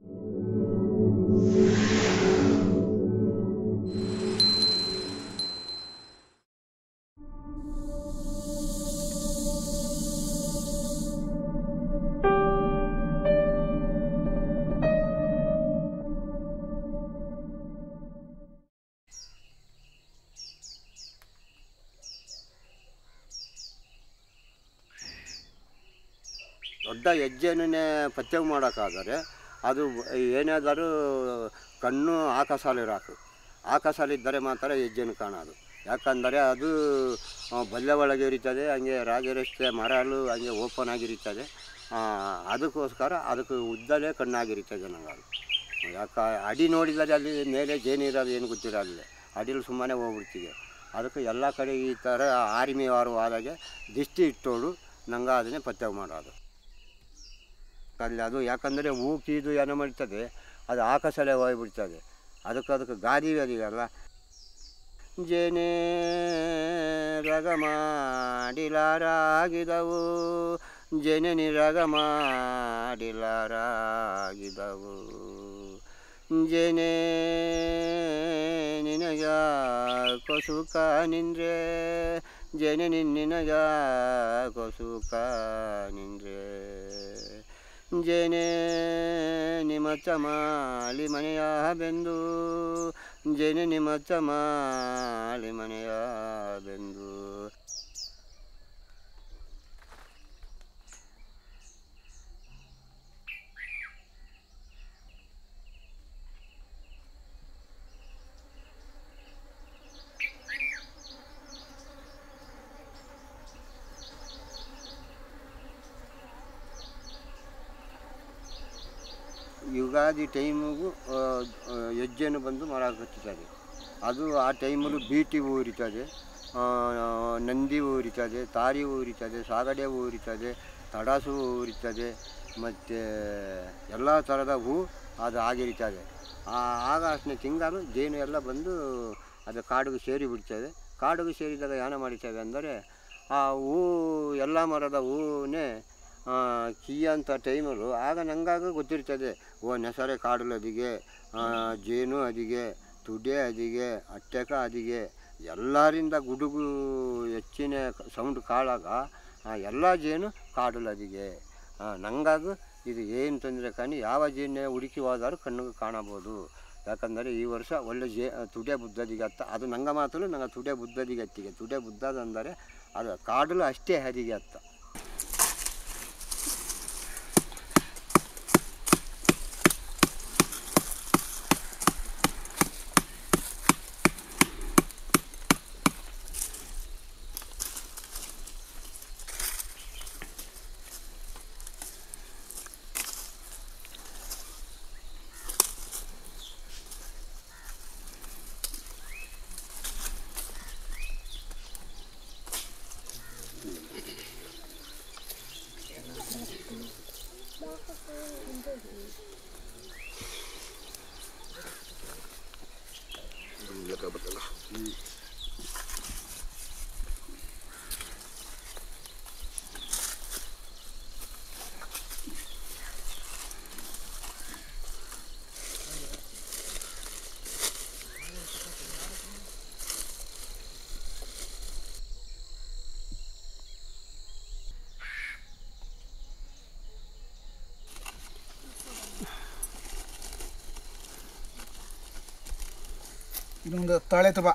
ದೊಡ್ಡ ಹೆಜ್ಜೆನೇ ಪತ್ತೆ ಮಾಡೋಕ್ಕಾದರೆ ಅದು ಏನಾದರೂ ಕಣ್ಣು ಆಕಾಶಾಲಿರಾಕು ಆಕಾಶಾಲಿದ್ದರೆ ಮಾತ್ರ ಹೆಜ್ಜೆನು ಕಾಣೋದು ಯಾಕಂದರೆ ಅದು ಆ, ಬಲ್ಲೆ ಒಳಗೆ ಇರುತ್ತದೆ ಹಂಗೆ ರಾಜರಸ್ತೆ ಮರಳು ಹಂಗೆ ಓಪನ್ ಆಗಿರುತ್ತದೆ ಆ, ಅದಕ್ಕೋಸ್ಕರ ಅದಕ್ಕೆ ಉದ್ದಲೇ ಕಣ್ಣಾಗಿರುತ್ತದೆ ನನಗೆ ಅದು ಯಾಕೆ ಅಡಿ ನೋಡಿದರೆ ಅಲ್ಲಿ ಮೇಲೆ ಜೇನಿರೋದು ಏನು ಗೊತ್ತಿರಲ್ಲ ಅಡಿಲಿ ಸುಮ್ಮನೆ ಹೋಗ್ಬಿಡ್ತೀವಿ ಅದಕ್ಕೆ ಎಲ್ಲ ಕಡೆ ಈ ಥರ ಆರ್ಮಿ ವಾರ ಆದಾಗೆ ದಿಷ್ಟಿ ಇಟ್ಟೋಳು ನಂಗೆ ಅದನ್ನೇ ಪತ್ತೆ ಮಾಡೋದು ಅಲ್ಲಿ ಅದು ಯಾಕಂದರೆ ಹೂ ಕೀದು ಏನೋ ಮಾಡ್ತದೆ ಅದು ಆಕಾಶಲ್ಲೇ ಹೋಗ್ಬಿಡ್ತದೆ ಅದಕ್ಕೆ ಅದಕ್ಕೆ ಗಾದಿ ಅದಲ್ಲ ಜೇನೇ ರಗ ಮಾಡಿಲಾರಾಗಿದವು ಜೇನೆ ನಿರಗ ಮಾಡಿಲಾರಾಗಿದವು ಜೇನೆ ನಿನಗ ಕೊಸುಕ ನಿಂದ್ರೆ ಜೇನೆ ನಿನ್ನಗ ಕೊಸುಕ ನಿಂದ್ರೆ ಜೇನೆ ನಿಮಚ್ಚ ಮಾಲಿ ಮನೆಯ ಬೆಂದು ಜೇನೆ ನಿಮಚ್ಚ ಮಾಲಿ ಮನೆಯ ಬೆಂದು ಯುಗಾದಿ ಟೈಮಿಗೂ ಆ, ಆ, ಹೆಜ್ಜೆನು ಬಂದು ಮರ ಕಚ್ಚುತ್ತದೆ ಅದು ಆ ಟೈಮಲ್ಲೂ ಬೀಟಿ ಊರಿತದೆ ಆ, ನಂದಿ ಊರಿತದೆ ತಾರಿ ಊರಿತದೆ ಸಾಗಡೆ ಊರಿತದೆ ತಡಸು ಊರಿತದೆ ಮತ್ತು ಎಲ್ಲ ಥರದ ಹೂ ಅದು ಆಗಿರ್ತದೆ ಆ- ಆಗ ಅಷ್ಟನೇ ತಿಂಗಳು ಜೇನು ಎಲ್ಲ ಬಂದು ಅದು ಕಾಡಿಗೆ ಸೇರಿ ಬಿಡ್ತದೆ ಕಾಡಿಗೆ ಸೇರಿದಾಗ ಏನು ಮಾಡಿರ್ತೇವೆ ಅಂದರೆ ಆ ಹೂ ಎಲ್ಲ ಮರದ ಹೂವನ್ನೇ ಕೀಯಂಥ ಟೈಮಲ್ಲೂ ಆಗ ನಂಗಾಗ ಗೊತ್ತಿರ್ತದೆ ಓ ನೆಸರೆ ಕಾಡಲು ಅದಿಗೆ ಆ, ಜೇನು ಅದಿಗೆ ತುಡೆ ಅದಿಗೆ ಅಟ್ಟೆಕ ಅದಿಗೆ ಎಲ್ಲರಿಂದ ಗುಡುಗು ಹೆಚ್ಚಿನ ಸೌಂಡ್ ಕಾಳಾಗ ಆ ಎಲ್ಲ ಜೇನು ಕಾಡಲು ಅದಿಗೆ ನಂಗಾಗ ಇದು ಏನು ತೊಂದರೆ ಕಾಣಿ ಯಾವ ಜೇನೇ ಹುಡುಕಿ ಹೋದಾರು ಕಣ್ಣಿಗೆ ಕಾಣಬೋದು ಯಾಕಂದರೆ ಈ ವರ್ಷ ಒಳ್ಳೆ ಜೇ ತುಡೆ ಬುದ್ಧದಿಗೆ ಅತ್ತ ಅದು ನಂಗೆ ಮಾತ್ರ ನಂಗೆ ತುಡೆ ಬುದ್ಧದಿಗೆ ಅತ್ತಿಗೆ ತುಡೆ ಬುದ್ಧದಂದರೆ ಅದು ಕಾಡಲು ಅಷ್ಟೇ ಹದಿಗೆ ಅತ್ತ ಇದೊಂದು ತಾಳೆ ತುಬ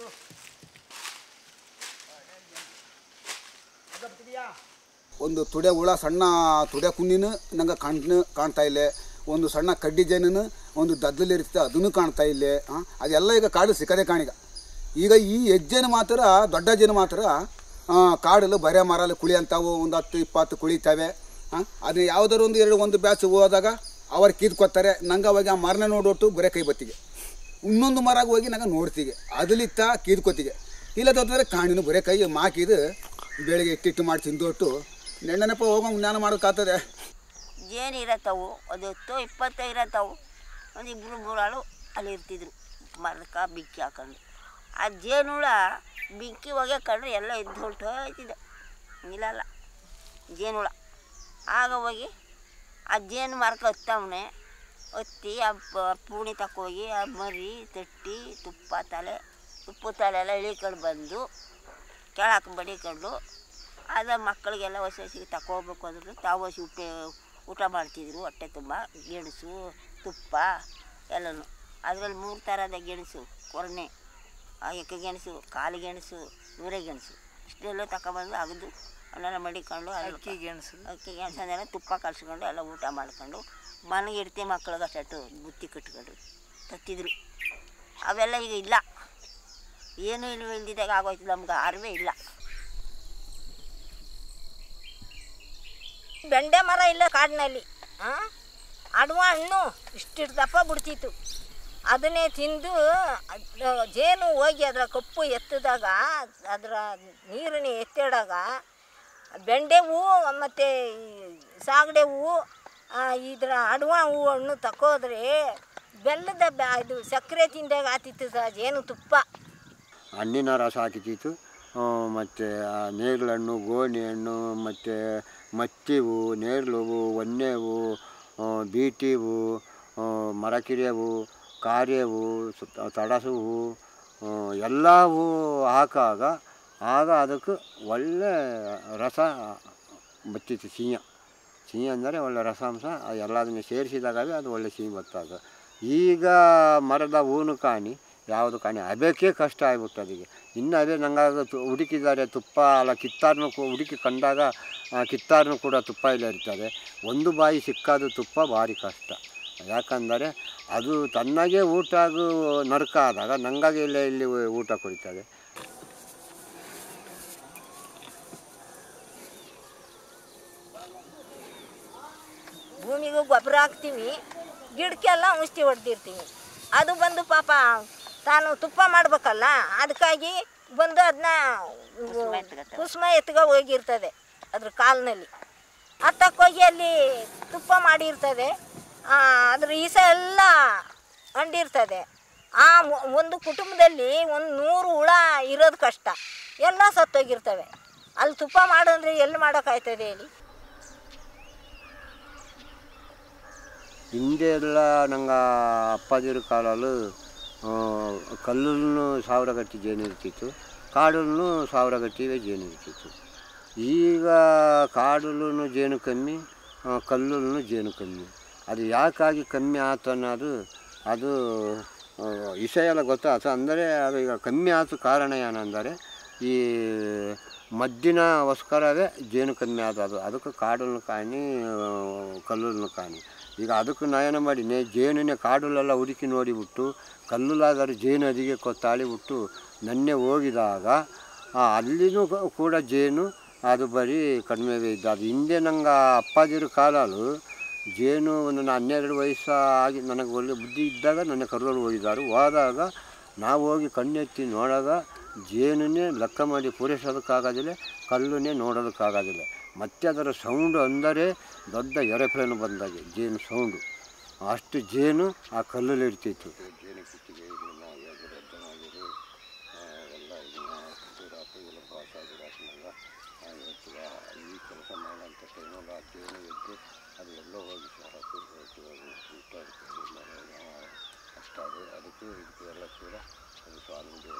ಒಂದು ತುಡೆ ಹುಳ ಸಣ್ಣ ತುಡೆ ಕುನ್ನಿನ ನಂಗೆ ಕಣ್ಣು ಕಾಣ್ತಾ ಇಲ್ಲ ಒಂದು ಸಣ್ಣ ಕಡ್ಡಿ ಜೇನನು ಒಂದು ದದ್ದಲಿ ಇರ್ತದೆ ಅದನ್ನು ಕಾಣ್ತಾ ಇಲ್ಲ ಆ, ಅದೆಲ್ಲ ಈಗ ಕಾಡು ಸಿಕ್ಕದೆ ಕಾಣೀಗ ಈಗ ಈ ಹೆಜ್ಜೆನ ಮಾತ್ರ ದೊಡ್ಡ ಜೇನು ಮಾತ್ರ ಆ, ಕಾಡಲ್ಲಿ ಬರೆ ಮರಲ್ಲಿ ಕುಳಿ ಅಂತಾವು ಒಂದು ಹತ್ತು ಇಪ್ಪತ್ತು ಕುಳಿತಾವೆ ಅದು ಯಾವುದಾದ್ರು ಒಂದು ಎರಡು ಒಂದು ಬ್ಯಾಚ್ ಹೋದಾಗ ಅವ್ರು ಕಿದ್ಕೊತಾರೆ ನಂಗೆ ಅವಾಗ ಆ ಮರನ ನೋಡೋಟ್ಟು ಬರೇ ಕೈ ಬತ್ತಿಗೆ ಇನ್ನೊಂದು ಮರಾಗ ಹೋಗಿ ನಂಗೆ ನೋಡ್ತಿಗೆ ಅದಲಿತ್ತ ಕೀದ್ಕೊತಿಗೆ ಇಲ್ಲದಂದ್ರೆ ಕಾಣಿನ ಬರೇ ಕೈ ಮಾಕಿದು ಬೆಳಿಗ್ಗೆ ಇಟ್ಟಿಟ್ಟು ಮಾಡಿ ತಿಂದೊಟ್ಟು ನೆಣ್ಣನಪ್ಪ ಹೋಗೋ ಜ್ಞಾನ ಮಾಡೋಕ್ಕಾಗ್ತದೆ ಜೇನು ಇರತ್ತವು ಒಂದು ಹತ್ತು ಇಪ್ಪತ್ತು ಇರತ್ತವು ಒಂದು ಇಬ್ಬರು ಮೂರಾಳು ಅಲ್ಲಿ ಇರ್ತಿದ್ರು ಮರಕ ಬಿಕ್ಕಿ ಹಾಕೊಂಡು ಆ ಜೇನುಳ ಬಿಕ್ಕಿ ಒಗ್ಯಾಕೊಂಡ್ರೆ ಎಲ್ಲ ಎದ್ದು ಹೊರ್ಟು ಹೋಯ್ತಿದ್ದೆ ನಿಲ್ಲಲ್ಲ ಜೇನುಳ ಆಗ ಹೋಗಿ ಆ ಜೇನು ಮರಕ್ಕೆ ಹತ್ತವನೆ ಹತ್ತಿ ಆ ಪ- ಪೂಣಿ ತಕೋಗಿ ಆ ಮರಿ ತಟ್ಟಿ ತುಪ್ಪ ತಲೆ ತುಪ್ಪ ತಲೆ ಎಲ್ಲ ಇಳಿಕೊಂಡು ಬಂದು ಕೆಳಕ್ಕೆ ಬಡಿಕೊಂಡು ಅದ ಮಕ್ಕಳಿಗೆಲ್ಲ ಹೊಸ ಹೊಸಿಗೆ ತಗೋಬೇಕು ಅಂದ್ರೆ ತಾವು ಹಸಿ ಊಟ ಊಟ ಮಾಡ್ತಿದ್ರು ಹೊಟ್ಟೆ ತುಂಬ ಗೆಣಸು ತುಪ್ಪ ಎಲ್ಲನೂ ಅದರಲ್ಲಿ ಮೂರು ಥರದ ಗೆಣಸು ಕೊರ್ನೆ ಆ ಎಕ್ಕ ಗೆಣಸು ಕಾಲು ಗೆಣಸು ನೂರೆ ಗೆಣಸು ಇಷ್ಟೆಲ್ಲ ತಗೊಬಂದು ಅಗದು ಅವನ್ನೆಲ್ಲ ಮಡಿಕೊಂಡು ಅಕ್ಕಿ ಗೆಣಸು ಅಕ್ಕಿ ಗೆಣಸನ್ನೆಲ್ಲ ತುಪ್ಪ ಕಲ್ಸ್ಕೊಂಡು ಎಲ್ಲ ಊಟ ಮಾಡ್ಕೊಂಡು ಮನೆಗೆ ಇಡ್ತಿ ಮಕ್ಳಿಗೆ ಅಷ್ಟು ಬುತ್ತಿ ಕಟ್ಕೊಂಡು ತತ್ತಿದ್ರು ಅವೆಲ್ಲ ಈಗ ಇಲ್ಲ ಏನೂ ಇಲ್ವ ಇಲ್ದಿದ್ದಾಗ ಆಗೋಯ್ತು ನಮ್ಗೆ ಅರಿವೇ ಇಲ್ಲ ಬೆಂಡೆ ಮರ ಇಲ್ಲ ಕಾಡಿನಲ್ಲಿ ಹಾಂ ಅಡವ ಹಣ್ಣು ಇಷ್ಟಿಷ್ಟು ದಪ್ಪ ಬಿಡ್ತಿತ್ತು ಅದನ್ನೇ ತಿಂದು ಅದ್- ಜೇನು ಹೋಗಿ ಅದರ ಕಪ್ಪು ಎತ್ತಿದಾಗ ಅದರ ನೀರನ್ನ ಎತ್ತಿಡಾಗ ಬೆಂಡೆ ಹೂವು ಮತ್ತು ಸಾಗಡೆ ಹೂವು ಆ, ಇದರ ಅಡವ ಹೂವು ಹಣ್ಣು ತಕೋದ್ರೆ ಬೆಲ್ಲದ ಬ್ಯಾ ಇದು ಸಕ್ಕರೆ ತಿಂದಾಗ ಆತಿತ್ತು ಸಹ ಜೇನು ತುಪ್ಪ ಹಣ್ಣಿನ ರಸ ಹಾಕಿತಿತ್ತು ಮತ್ತು ನೇರಳೆ ಹಣ್ಣು ಗೋಣಿ ಹಣ್ಣು ಮತ್ತು ಮತ್ತಿ ಹೂವು ನೇರಳೆ ಹೂವು ಒನ್ನೆ ಹೂವು ಆ, ಬೀಟಿ ಹೂವು ಆ, ಮರಕಿರಿಯ ಹೂವು ಕಾರ್ಯ ಹೂವು ಸುತ್ತ ತಡಸು ಹೂವು ಆ, ಎಲ್ಲ ಹೂವು ಹಾಕಾಗ ಆಗ ಅದಕ್ಕೆ ಒಳ್ಳೆ ರಸ ಬತ್ತಿತ್ತು ಸಿಹಿಯ ಸಿಹಿ ಅಂದರೆ ಒಳ್ಳೆ ರಸಾಂಶ ಅದು ಎಲ್ಲದನ್ನು ಸೇರಿಸಿದಾಗವೇ ಅದು ಒಳ್ಳೆ ಸಿಹಿ ಬರ್ತದೆ ಈಗ ಮರದ ಹೂನು ಕಾಣಿ ಯಾವುದು ಕಾಣಿ ಅದಕ್ಕೆ ಕಷ್ಟ ಆಗ್ಬಿಟ್ಟು ಅದಕ್ಕೆ ಇನ್ನು ಅದೇ ನಂಗೆ ಹುಡುಕಿದ್ದಾರೆ ತುಪ್ಪ ಅಲ್ಲ ಕಿತ್ತಾರನು ಹುಡುಕಿ ಕಂಡಾಗ ಆ, ಕಿತ್ತಾರನು ಕೂಡ ತುಪ್ಪ ಇಲ್ಲ ಇರ್ತದೆ ಒಂದು ಬಾಯಿ ಸಿಕ್ಕಾದ ತುಪ್ಪ ಭಾರಿ ಕಷ್ಟ ಯಾಕಂದರೆ ಅದು ತನ್ನಾಗೆ ಊಟ ಆಗು ನರಕ ಆದಾಗ ನಂಗಾಗಿ ಇಲ್ಲೇ ಇಲ್ಲಿ ಊಟ ಕೊಡ್ತದೆ ಭೂಮಿಗೂ ಗೊಬ್ಬರ ಹಾಕ್ತೀವಿ ಗಿಡಕ್ಕೆಲ್ಲ ಔಷಧಿ ಹೊಡೆದಿರ್ತೀವಿ ಅದು ಬಂದು ಪಾಪ ತಾನು ತುಪ್ಪ ಮಾಡ್ಬೇಕಲ್ಲ ಅದಕ್ಕಾಗಿ ಬಂದು ಅದನ್ನ ಕುಸುಮ ಎತ್ಕೊ ಹೋಗಿರ್ತದೆ ಅದ್ರ ಕಾಲಿನಲ್ಲಿ ಹತ್ತಕ್ಕೋಗಿ ಅಲ್ಲಿ ತುಪ್ಪ ಮಾಡಿರ್ತದೆ ಆ, ಅದ್ರ ಈಸ ಎಲ್ಲ ಅಂಡಿರ್ತದೆ ಆ ಮೊ- ಒಂದು ಕುಟುಂಬದಲ್ಲಿ ಒಂದು ನೂರು ಹುಳ ಇರೋದು ಕಷ್ಟ ಎಲ್ಲ ಸತ್ತೋಗಿರ್ತವೆ ಅಲ್ಲಿ ತುಪ್ಪ ಮಾಡಂದ್ರೆ ಎಲ್ಲಿ ಮಾಡೋಕ್ಕಾಯ್ತದೆ ಹೇಳಿ ಹಿಂದೆ ಎಲ್ಲ ನಂಗೆ ಅಪ್ಪಾಜಿರ ಕಾಲಲ್ಲೂ ಕಲ್ಲನ್ನು ಸಾವಿರ ಗಟ್ಟಿ ಜೇನು ಇರ್ತಿತ್ತು ಕಾಡಲ್ಲೂ ಸಾವಿರ ಗಟ್ಟಿಗೆ ಜೇನು ಇರ್ತಿತ್ತು ಈಗ ಕಾಡಲ್ಲೂ ಜೇನು ಕಮ್ಮಿ ಕಲ್ಲಲ್ಲೂ ಜೇನು ಕಮ್ಮಿ ಅದು ಯಾಕಾಗಿ ಕಮ್ಮಿ ಆಯ್ತು ಅನ್ನೋದು ಅದು ಆ, ವಿಷಯ ಎಲ್ಲ ಗೊತ್ತಾಯ್ತು ಅಂದರೆ ಅದು ಈಗ ಕಮ್ಮಿ ಆಯ್ತು ಕಾರಣ ಏನಂದರೆ ಈ ಮದ್ದಿನಗೋಸ್ಕರವೇ ಜೇನು ಕಮ್ಮಿ ಆದದು ಅದಕ್ಕೆ ಕಾಡನ್ನು ಕಾಣಿ ಕಲ್ಲನ್ನು ಕಾಣಿ ಈಗ ಅದಕ್ಕೆ ನಯನ ಮಾಡಿ ನೇ ಜೇನಿನ ಕಾಡಲ್ಲೆಲ್ಲ ಹುಡುಕಿ ನೋಡಿಬಿಟ್ಟು ಕಲ್ಲುಲಾದರೂ ಜೇನು ಅದಿಗೆ ಕೊತ್ತಾಳಿ ಬಿಟ್ಟು ನನ್ನೆ ಹೋಗಿದಾಗ ಆ, ಅಲ್ಲಿನೂ ಕ- ಕೂಡ ಜೇನು ಅದು ಬರೀ ಕಡಿಮೆ ಇದ್ದ ಅದು ಹಿಂದೆ ನಂಗೆ ಅಪ್ಪಾಜಿರ ಕಾಲಲು ಜೇನು ಒಂದು ನಾನು ಹನ್ನೆರಡು ವಯಸ್ಸು ಆಗಿ ನನಗೆ ಒಳ್ಳೆ ಬುದ್ಧಿ ಇದ್ದಾಗ ನನ್ನ ಕರುಗಳು ಹೋಗಿದ್ದಾರೆ ಹೋದಾಗ ನಾವು ಹೋಗಿ ಕಣ್ಣೆತ್ತಿ ನೋಡಾಗ ಜೇನನ್ನೇ ಲೆಕ್ಕ ಮಾಡಿ ಪೂರೈಸೋದಕ್ಕಾಗೋದಿಲ್ಲ ಕಲ್ಲನ್ನೇ ನೋಡೋದಕ್ಕಾಗೋದಿಲ್ಲ ಮತ್ತೆ ಅದರ ಸೌಂಡು ಅಂದರೆ ದೊಡ್ಡ ಎರೆಪ್ಲೇನು ಬಂದಾಗೆ ಜೇನು ಸೌಂಡು ಅಷ್ಟು ಜೇನು ಆ ಕಲ್ಲಲ್ಲಿ ಇರ್ತಿತ್ತು ಜೇನು ಕುತ್ತಿಗೆ ಇದನ್ನ ಎದುರು ಎದ್ದನಾಗಿರು, ಆ, ಎಲ್ಲ ಇದನ್ನ ಕುದುರಾತು, ಇಲ್ಲ ಪಾಸ ಗಿಡಾಸ್ನೆಲ್ಲ, ಆ, ಇವತ್ತಿಗ ಈ ಕೆಲಸ ಮಾಡೋಂಥ ಟೈಮಲ್ಲಿ ಆ ಜೇನು ಎದ್ದು ಅದು ಎಲ್ಲೋ ಹೋಗಿ ಸಾಕು ಇವತ್ತು ಅದು ಊಟ ಇರ್ತದೆ, ಮನೆ, ಆ, ಕಷ್ಟ ಅದು ಅದಕ್ಕೂ ಇದಕ್ಕೂ ಎಲ್ಲ ಕೂಡ ಅದು ಸ್ವಾಮಿಗೆ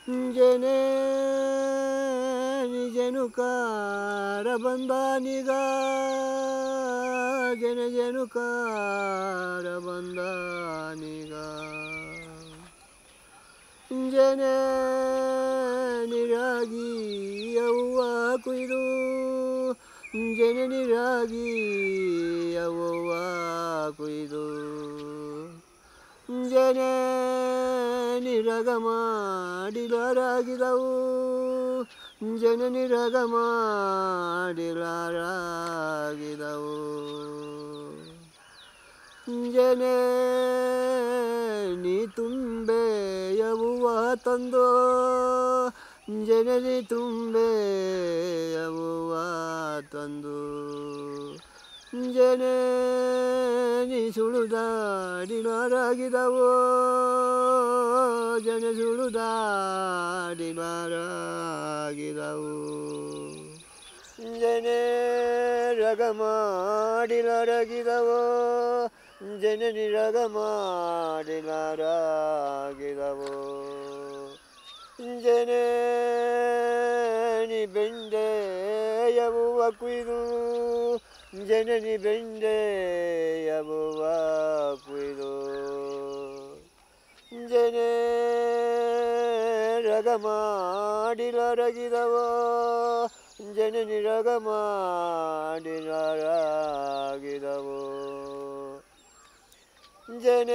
ಜನೆ ಜನುಕಾರ ಬಂದಾನಿಗ ಜನ ಜನುಕಾರ ಬಂದಾನಿಗ ಜನ ನಿರಾಗಿ ಅವ್ವ ಕುಯ್ದು ಜನನಿರಾಗಿ ಅವ್ವ ಕುಯ್ದು ಜನ ನಿರಗ ಮಾಡಿದರಾಗಿದವು ಜನ ನಿರಗ ಮಾಡಿಲಾರಾಗಿದವು ಜನ ನೀ ತುಂಬೆ ಯವ್ವ ತಂದೋ ಜನನಿ ತುಂಬೆ ಯವ್ವ ತಂದು ಜನನಿ ಸುಳುದಾಡಿಲಾರಾಗಿದವೋ ಜನ ಸುಳುದಾಡಿಲಾರಾಗಿದವು ಜನ ರಗ ಮಾಡಿಲಾರಾಗಿದವೋ ಜನನಿ ರಗ ಮಾಡಿಲಾರಾಗಿದವೋ ಜನನಿ ಬೆಂಡೆ ಯವ್ವ ಕುಯ್ದು ಜನನಿ ಬೆಂಡೆ ಯವ್ವ ಕುಯ್ದು ಜನ ರಗ ಮಾಡಿಲರಗಿದವೋ ಜನನಿ ರಗ ಮಾಡಿಲರಾಗಿದವೋ ಜನ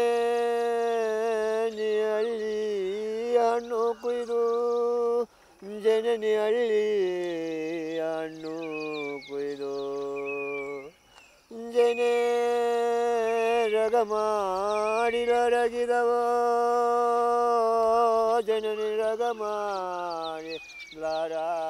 ಹಳ್ಳಿ ಹಣ್ಣು ಕುಯ್ದು ಜನನಿ ಹಳ್ಳಿ ಹಣ್ಣು ಕುಯ್ದು ಜನ ರಗ ಮಾಡಿಲರಗಿದವೋ ಜನನಿ ರಗ ಮಾಡಿ ಲಾರ